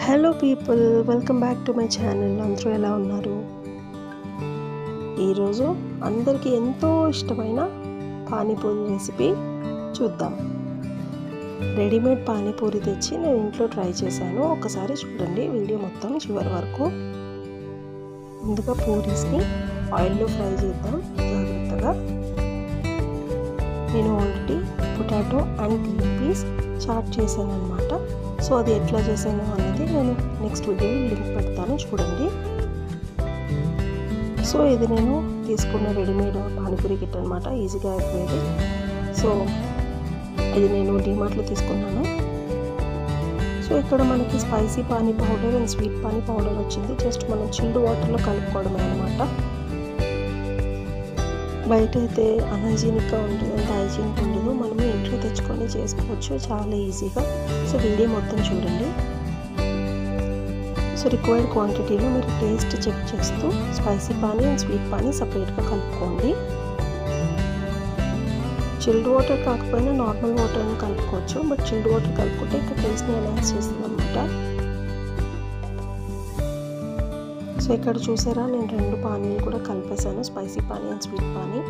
hello people welcome back to my channel అందరూ ఎలా ఉన్నారు ఈరోజు అందరికీ ఎంతో ఇష్టమైన పానీపూరి రెసిపీ చూద్దాం రెడీమేడ్ పానీపూరి తెచ్చి నేను ఇంట్లో ట్రై చేశాను ఒకసారి చూడండి వీడియో మొత్తం చివరి వరకు ముందుగా పూరీస్ని ఆయిల్లో ఫ్రై చేద్దాం జాగ్రత్తగా నేను already potato and green peas chaat చేశాను అనమాట సో అది ఎట్లా చేశాను అనేది నేను నెక్స్ట్ వీడియోలో లింక్ పెడతాను చూడండి సో ఇది నేను తీసుకున్న రెడీమేడ్ పానీపూరి కిట్ అనమాట ఈజీగా అయిపోయేది సో ఇది నేను డిమార్ట్లో తీసుకున్నాను సో ఇక్కడ మనకి spicy pani powder and sweet pani powder వచ్చింది జస్ట్ మనం చిల్డ్ వాటర్లో కలుపుకోవడమే అనమాట బయట అయితే అన్హైజీనిక్గా ఉంటుంది అంత హైజీనిక్ ఉండదు మనము ఇంట్లో తెచ్చుకొని చేసుకోవచ్చు చాలా ఈజీగా సో వీడియో మొత్తం చూడండి సో రిక్వైర్డ్ క్వాంటిటీలో మీరు టేస్ట్ చెక్ చేస్తూ spicy pani and sweet pani సపరేట్గా కలుపుకోండి చిల్డ్ వాటర్ కాకపోయినా నార్మల్ వాటర్ని కలుపుకోవచ్చు బట్ చిల్డ్ వాటర్ కలుపుకుంటే ఇంకా టేస్ట్ని ఎన్హాన్స్ చేస్తుంది అనమాట సో ఇక్కడ చూసారా నేను రెండు పానీలు కూడా కలిపేశాను spicy pani and sweet pani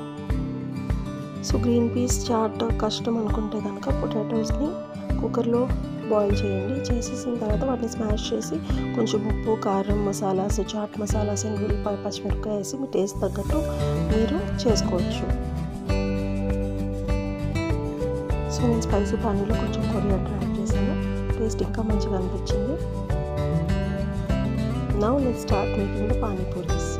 so green peas chaat కష్టం అనుకుంటే కనుక పొటాటోస్ని కుక్కర్లో బాయిల్ చేయండి చేసేసిన తర్వాత వాటిని స్మాష్ చేసి కొంచెం ఉప్పు కారం మసాలాస్ చాట్ మసాలాస్ అండ్ ఉల్లిపాయ పచ్చిమిరపకాయ వేసి మీ టేస్ట్ తగ్గట్టు మీరు చేసుకోవచ్చు సో నేను స్పైసీ పానీలో కొంచెం కొరియాండర్ యాడ్ చేశాను టేస్ట్ ఇంకా మంచిగా అనిపించింది now let start making the panipuris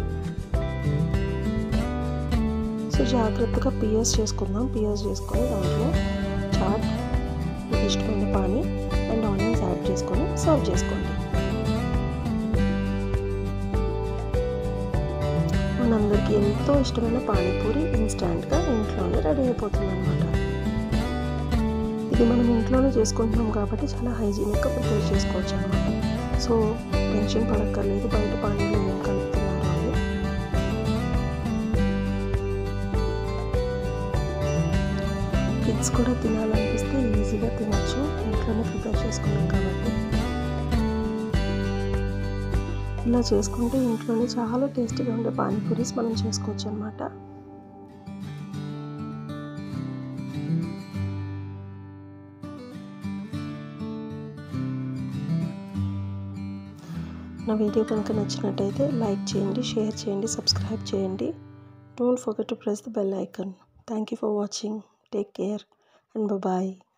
so జాగ్రత్తగా పియర్స్ చేసుకుందాం పియర్స్ చేసుకొని దాంట్లో చాట్ మీకు ఇష్టమైన పానీ అండ్ ఆనియన్స్ యాడ్ చేసుకొని సర్వ్ చేసుకోండి మనందరికీ ఎంతో ఇష్టమైన పానీపూరి ఇన్స్టాంట్గా ఇంట్లోనే రెడీ అయిపోతుంది అనమాట ఇది మనం ఇంట్లోనే చేసుకుంటున్నాం కాబట్టి చాలా హైజీనిక్గా ప్రిపేర్ చేసుకోవచ్చు అనమాట సో టెన్షన్ పడక్కర్లేదు బయట పానీలు ఏం కలుపుతున్నారు అని కిడ్స్ కూడా తినాలనిపిస్తే ఈజీగా తినచ్చు ఇంట్లోనే ప్రిపేర్ చేసుకున్నాం కాబట్టి ఇలా చేసుకుంటే ఇంట్లోనే చాలా టేస్టీగా ఉండే పానీపూరీస్ మనం చేసుకోవచ్చు అనమాట నా వీడియో కనుక నచ్చినట్టయితే లైక్ చేయండి షేర్ చేయండి సబ్స్క్రైబ్ చేయండి don't forget to press the bell icon thank you for watching take care and bye